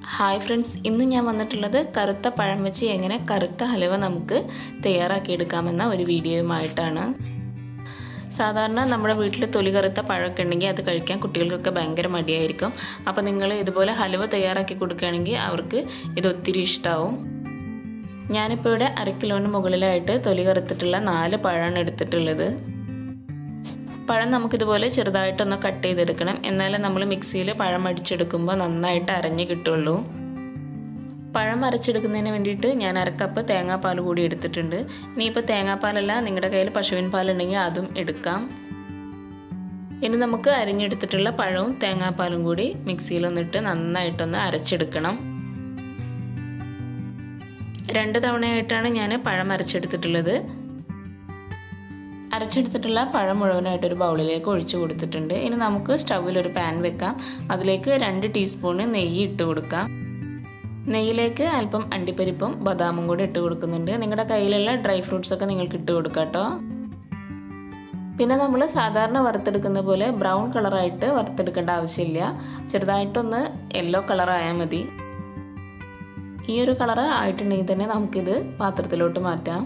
hi friends ഇന്ന് ഞാൻ വന്നിട്ടുള്ളത് കറുത്ത പഴം വെച്ച് എങ്ങനെ കറുത്ത ഹലുവ നമുക്ക് തയ്യാറാക്കിയെടുക്കാമെന്ന ഒരു വീഡിയോയുമായിട്ടാണ് സാധാരണ നമ്മുടെ വീട്ടിൽ തൊലി കറുത്ത പഴമൊക്കെ ഉണ്ടെങ്കിൽ അത് കഴിക്കാൻ കുട്ടികൾക്കൊക്കെ ഭയങ്കര മടിയായിരിക്കും അപ്പോൾ നിങ്ങൾ ഇതുപോലെ ഹലുവ തയ്യാറാക്കി കൊടുക്കുകയാണെങ്കിൽ അവർക്ക് ഇത് ഒത്തിരി ഇഷ്ടമാവും ഞാനിപ്പോൾ ഇവിടെ അര കിലോന് മുകളിലായിട്ട് തൊലി കറുത്തിട്ടുള്ള നാല് പഴമാണ് എടുത്തിട്ടുള്ളത് പഴം നമുക്കിതുപോലെ ചെറുതായിട്ടൊന്ന് കട്ട് ചെയ്തെടുക്കണം എന്നാലേ നമ്മൾ മിക്സിയിൽ പഴം അടിച്ചെടുക്കുമ്പോൾ നന്നായിട്ട് അരഞ്ഞ് കിട്ടുള്ളൂ പഴം അരച്ചെടുക്കുന്നതിന് വേണ്ടിയിട്ട് ഞാൻ അരക്കപ്പ് തേങ്ങാപ്പാൽ കൂടി എടുത്തിട്ടുണ്ട് ഇനിയിപ്പോൾ തേങ്ങാപ്പാലല്ല നിങ്ങളുടെ കയ്യിൽ പശുവിൻ പാലുണ്ടെങ്കിൽ അതും എടുക്കാം ഇനി നമുക്ക് അരിഞ്ഞെടുത്തിട്ടുള്ള പഴവും തേങ്ങാപ്പാലും കൂടി മിക്സിയിലൊന്നിട്ട് നന്നായിട്ടൊന്ന് അരച്ചെടുക്കണം രണ്ട് തവണയായിട്ടാണ് ഞാൻ പഴം അരച്ചെടുത്തിട്ടുള്ളത് അരച്ചെടുത്തിട്ടുള്ള പഴം മുഴുവനായിട്ട് ഒരു ബൗളിലേക്ക് ഒഴിച്ചു കൊടുത്തിട്ടുണ്ട് ഇനി നമുക്ക് സ്റ്റൗവിൽ ഒരു പാൻ വെക്കാം അതിലേക്ക് രണ്ട് ടീസ്പൂണ് നെയ്യ് ഇട്ട് കൊടുക്കാം നെയ്യിലേക്ക് അല്പം അണ്ടിപ്പരിപ്പും ബദാമും കൂടി ഇട്ട് കൊടുക്കുന്നുണ്ട് നിങ്ങളുടെ കയ്യിലുള്ള ഡ്രൈ ഫ്രൂട്ട്സ് ഒക്കെ നിങ്ങൾക്ക് ഇട്ട് കൊടുക്കാം കേട്ടോ പിന്നെ നമ്മൾ സാധാരണ വറുത്തെടുക്കുന്ന പോലെ ബ്രൗൺ കളറായിട്ട് വറുത്തെടുക്കേണ്ട ആവശ്യമില്ല ചെറുതായിട്ടൊന്ന് യെല്ലോ കളറായാൽ മതി ഈ ഒരു കളർ ആയിട്ടുണ്ടെങ്കിൽ തന്നെ നമുക്കിത് പാത്രത്തിലോട്ട് മാറ്റാം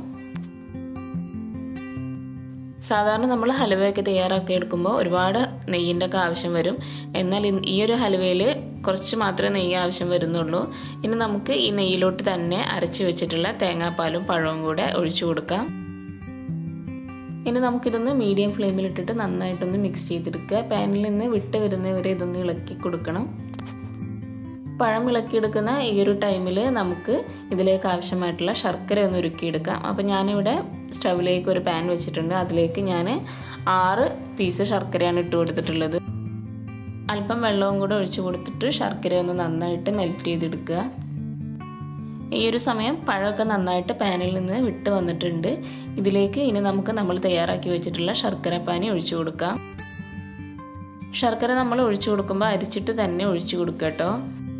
സാധാരണ നമ്മൾ ഹലുവയൊക്കെ തയ്യാറാക്കി എടുക്കുമ്പോൾ ഒരുപാട് നെയ്യിൻ്റെ ഒക്കെ ആവശ്യം വരും എന്നാൽ ഈ ഒരു ഹലുവയിൽ കുറച്ച് മാത്രമേ നെയ്യ് ആവശ്യം വരുന്നുള്ളൂ ഇനി നമുക്ക് ഈ നെയ്യിലോട്ട് തന്നെ അരച്ച് വെച്ചിട്ടുള്ള തേങ്ങാപ്പാലും പഴവും കൂടെ ഒഴിച്ചു കൊടുക്കാം ഇനി നമുക്കിതൊന്ന് മീഡിയം ഫ്ലെയിമിലിട്ടിട്ട് നന്നായിട്ടൊന്ന് മിക്സ് ചെയ്തെടുക്കുക പാനിൽ നിന്ന് വിട്ട് വരുന്നവരെ ഇതൊന്ന് ഇളക്കി കൊടുക്കണം പഴം ഇളക്കിയെടുക്കുന്ന ഈ ഒരു ടൈമിൽ നമുക്ക് ഇതിലേക്ക് ആവശ്യമായിട്ടുള്ള ശർക്കര ഒന്ന് ഉരുക്കിയെടുക്കാം അപ്പോൾ ഞാനിവിടെ സ്റ്റവിലേക്ക് ഒരു പാൻ വെച്ചിട്ടുണ്ട് അതിലേക്ക് ഞാൻ ആറ് പീസ് ശർക്കരയാണ് ഇട്ട് കൊടുത്തിട്ടുള്ളത് അല്പം വെള്ളവും കൂടെ ഒഴിച്ചു കൊടുത്തിട്ട് ശർക്കര ഒന്ന് നന്നായിട്ട് മെൽറ്റ് ചെയ്തെടുക്കുക ഈ ഒരു സമയം പഴമൊക്കെ നന്നായിട്ട് പാനിൽ നിന്ന് വിട്ട് വന്നിട്ടുണ്ട് ഇതിലേക്ക് ഇനി നമുക്ക് നമ്മൾ തയ്യാറാക്കി വെച്ചിട്ടുള്ള ശർക്കര പാനി ഒഴിച്ചു കൊടുക്കാം ശർക്കര നമ്മൾ ഒഴിച്ചു കൊടുക്കുമ്പോൾ അരിച്ചിട്ട് തന്നെ ഒഴിച്ചു കൊടുക്കുക കേട്ടോ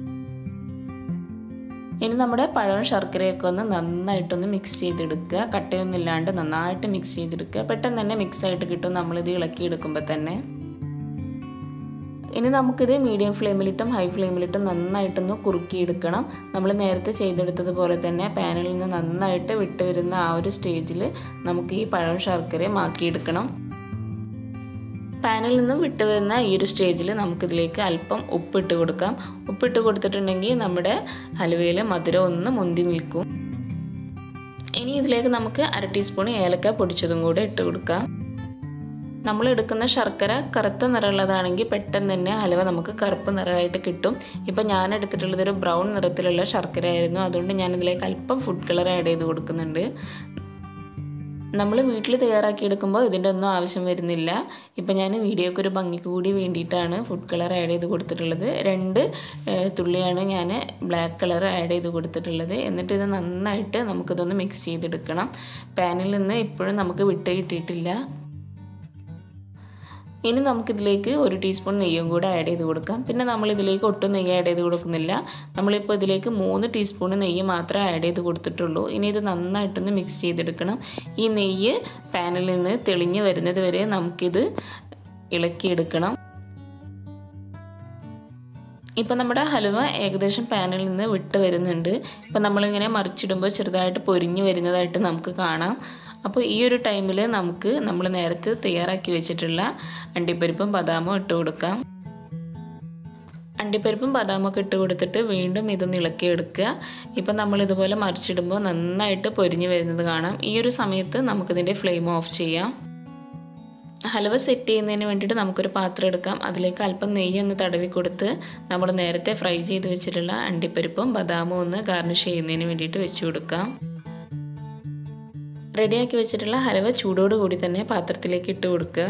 ഇനി നമ്മുടെ പഴവും ശർക്കരയൊക്കെ ഒന്ന് നന്നായിട്ടൊന്ന് മിക്സ് ചെയ്തെടുക്കുക കട്ടയൊന്നും ഇല്ലാണ്ട് നന്നായിട്ട് മിക്സ് ചെയ്തെടുക്കുക പെട്ടെന്ന് തന്നെ മിക്സ് ആയിട്ട് കിട്ടും നമ്മളിത് ഇളക്കി എടുക്കുമ്പോൾ തന്നെ ഇനി നമുക്കിത് മീഡിയം ഫ്ലെയിമിലിട്ടും ഹൈ ഫ്ലെയിമിലിട്ടും നന്നായിട്ടൊന്ന് കുറുക്കിയെടുക്കണം നമ്മൾ നേരത്തെ ചെയ്തെടുത്തതുപോലെ തന്നെ പാനിൽ നിന്ന് നന്നായിട്ട് വിട്ട് വരുന്ന ആ ഒരു സ്റ്റേജിൽ നമുക്ക് ഈ പഴവും ശർക്കരയും ആക്കിയെടുക്കണം പാനിൽ നിന്നും വിട്ട് വരുന്ന ഈ ഒരു സ്റ്റേജിൽ നമുക്കിതിലേക്ക് അല്പം ഉപ്പിട്ട് കൊടുക്കാം ഉപ്പിട്ട് കൊടുത്തിട്ടുണ്ടെങ്കിൽ നമ്മുടെ ഹലുവയിൽ മധുരം ഒന്ന് മുന്തി നിൽക്കും ഇനി ഇതിലേക്ക് നമുക്ക് അര ടീസ്പൂൺ ഏലക്ക പൊടിച്ചതും കൂടെ ഇട്ട് കൊടുക്കാം നമ്മൾ എടുക്കുന്ന ശർക്കര കറുത്ത നിറമുള്ളതാണെങ്കിൽ പെട്ടെന്ന് തന്നെ ഹലുവ നമുക്ക് കറുപ്പ് നിറമായിട്ട് കിട്ടും ഇപ്പം ഞാൻ എടുത്തിട്ടുള്ളത് ഒരു ബ്രൗൺ നിറത്തിലുള്ള ശർക്കര ആയിരുന്നു അതുകൊണ്ട് ഞാനിതിലേക്ക് അല്പം ഫുഡ് കളർ ആഡ് ചെയ്ത് കൊടുക്കുന്നുണ്ട് നമ്മൾ വീട്ടിൽ തയ്യാറാക്കി എടുക്കുമ്പോൾ ഇതിൻ്റെ ഒന്നും ആവശ്യം വരുന്നില്ല ഇപ്പം ഞാൻ വീഡിയോക്ക് ഒരു ഭംഗിക്ക് കൂടി വേണ്ടിയിട്ടാണ് ഫുഡ് കളർ ആഡ് ചെയ്ത് കൊടുത്തിട്ടുള്ളത് രണ്ട് തുള്ളിയാണ് ഞാൻ ബ്ലാക്ക് കളർ ആഡ് ചെയ്ത് കൊടുത്തിട്ടുള്ളത് എന്നിട്ട് ഇത് നന്നായിട്ട് നമുക്കിതൊന്ന് മിക്സ് ചെയ്തെടുക്കണം പാനിൽ നിന്ന് ഇപ്പോഴും നമുക്ക് വിട്ട് കിട്ടിയിട്ടില്ല ഇനി നമുക്കിതിലേക്ക് ഒരു ടീസ്പൂൺ നെയ്യും കൂടെ ആഡ് ചെയ്ത് കൊടുക്കാം പിന്നെ നമ്മൾ ഇതിലേക്ക് ഒട്ടും നെയ്യ് ആഡ് ചെയ്ത് കൊടുക്കുന്നില്ല നമ്മളിപ്പോൾ ഇതിലേക്ക് മൂന്ന് ടീസ്പൂൺ നെയ്യ് മാത്രമേ ആഡ് ചെയ്ത് കൊടുത്തിട്ടുള്ളൂ ഇനി ഇത് നന്നായിട്ടൊന്ന് മിക്സ് ചെയ്തെടുക്കണം ഈ നെയ്യ് പാനിൽ നിന്ന് തെളിഞ്ഞ് വരുന്നത് വരെ നമുക്കിത് ഇളക്കിയെടുക്കണം ഇപ്പം നമ്മുടെ ഹലുവ ഏകദേശം പാനിൽ നിന്ന് വിട്ട് വരുന്നുണ്ട് ഇപ്പം നമ്മളിങ്ങനെ മറിച്ചിടുമ്പോൾ ചെറുതായിട്ട് പൊരിഞ്ഞ് വരുന്നതായിട്ട് നമുക്ക് കാണാം അപ്പോൾ ഈ ഒരു ടൈമിൽ നമുക്ക് നമ്മൾ നേരത്തെ തയ്യാറാക്കി വെച്ചിട്ടുള്ള അണ്ടിപ്പരിപ്പും ബദാമും ഇട്ട് കൊടുക്കാം അണ്ടിപ്പരിപ്പും ബദാമൊക്കെ ഇട്ട് കൊടുത്തിട്ട് വീണ്ടും ഇതൊന്ന് ഇളക്കിയെടുക്കുക ഇപ്പം നമ്മൾ ഇതുപോലെ മറിച്ചിടുമ്പോൾ നന്നായിട്ട് പൊരിഞ്ഞ് വരുന്നത് കാണാം ഈ ഒരു സമയത്ത് നമുക്കിതിൻ്റെ ഫ്ലെയിം ഓഫ് ചെയ്യാം ഹലുവ സെറ്റ് ചെയ്യുന്നതിന് വേണ്ടിയിട്ട് നമുക്കൊരു പാത്രം എടുക്കാം അതിലേക്ക് അല്പം നെയ്യ് ഒന്ന് തടവി കൊടുത്ത് നമ്മൾ നേരത്തെ ഫ്രൈ ചെയ്ത് വെച്ചിട്ടുള്ള അണ്ടിപ്പരിപ്പും ബദാമും ഒന്ന് ഗാർണിഷ് ചെയ്യുന്നതിന് വേണ്ടിയിട്ട് വെച്ച് കൊടുക്കാം റെഡിയാക്കി വെച്ചിട്ടുള്ള ഹലുവ ചൂടോടുകൂടി തന്നെ പാത്രത്തിലേക്ക് ഇട്ട് കൊടുക്കുക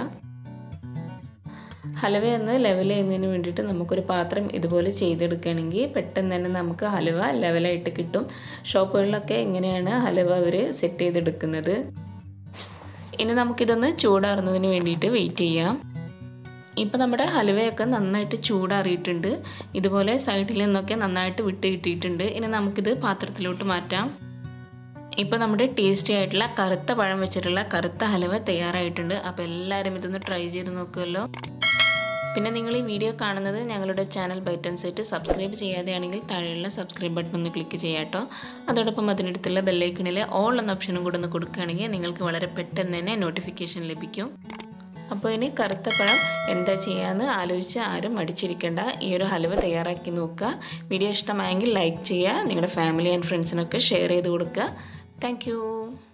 ഹലുവ ഒന്ന് ലെവൽ ചെയ്യുന്നതിന് വേണ്ടിയിട്ട് നമുക്കൊരു പാത്രം ഇതുപോലെ ചെയ്തെടുക്കുകയാണെങ്കിൽ പെട്ടെന്ന് തന്നെ നമുക്ക് ഹലുവ ലെവലായിട്ട് കിട്ടും ഷോപ്പുകളിലൊക്കെ ഇങ്ങനെയാണ് ഹലുവ അവർ സെറ്റ് ചെയ്തെടുക്കുന്നത് ഇനി നമുക്കിതൊന്ന് ചൂടാറുന്നതിന് വേണ്ടിയിട്ട് വെയിറ്റ് ചെയ്യാം ഇപ്പം നമ്മുടെ ഹലുവയൊക്കെ നന്നായിട്ട് ചൂടാറിയിട്ടുണ്ട് ഇതുപോലെ സൈഡിൽ നിന്നൊക്കെ നന്നായിട്ട് വിട്ട് കിട്ടിയിട്ടുണ്ട് ഇനി നമുക്കിത് പാത്രത്തിലോട്ട് മാറ്റാം ഇപ്പോൾ നമ്മുടെ ടേസ്റ്റി ആയിട്ടുള്ള കറുത്ത പഴം വെച്ചിട്ടുള്ള കറുത്ത ഹലുവ തയ്യാറായിട്ടുണ്ട് അപ്പോൾ എല്ലാവരും ഇതൊന്ന് ട്രൈ ചെയ്ത് നോക്കുമല്ലോ പിന്നെ നിങ്ങൾ ഈ വീഡിയോ കാണുന്നത് ഞങ്ങളുടെ ചാനൽ ബൈറ്റൺ സെറ്റ് സബ്സ്ക്രൈബ് ചെയ്യാതെയാണെങ്കിൽ താഴെയുള്ള സബ്സ്ക്രൈബ് ബട്ടൺ ഒന്ന് ക്ലിക്ക് ചെയ്യാം കേട്ടോ അതോടൊപ്പം അതിനടുത്തുള്ള ബെല്ലൈക്കണിൽ ഓൾ എന്ന ഓപ്ഷനും കൂടെ ഒന്ന് കൊടുക്കുകയാണെങ്കിൽ നിങ്ങൾക്ക് വളരെ പെട്ടെന്ന് തന്നെ നോട്ടിഫിക്കേഷൻ ലഭിക്കും അപ്പോൾ ഇനി കറുത്ത പഴം എന്താ ചെയ്യാമെന്ന് ആലോചിച്ച് ആരും മടിച്ചിരിക്കേണ്ട ഈ ഒരു ഹലുവ തയ്യാറാക്കി നോക്കുക വീഡിയോ ഇഷ്ടമായെങ്കിൽ ലൈക്ക് ചെയ്യുക നിങ്ങളുടെ ഫാമിലി ആൻഡ് ഫ്രണ്ട്സിനൊക്കെ ഷെയർ ചെയ്ത് കൊടുക്കുക താങ്ക്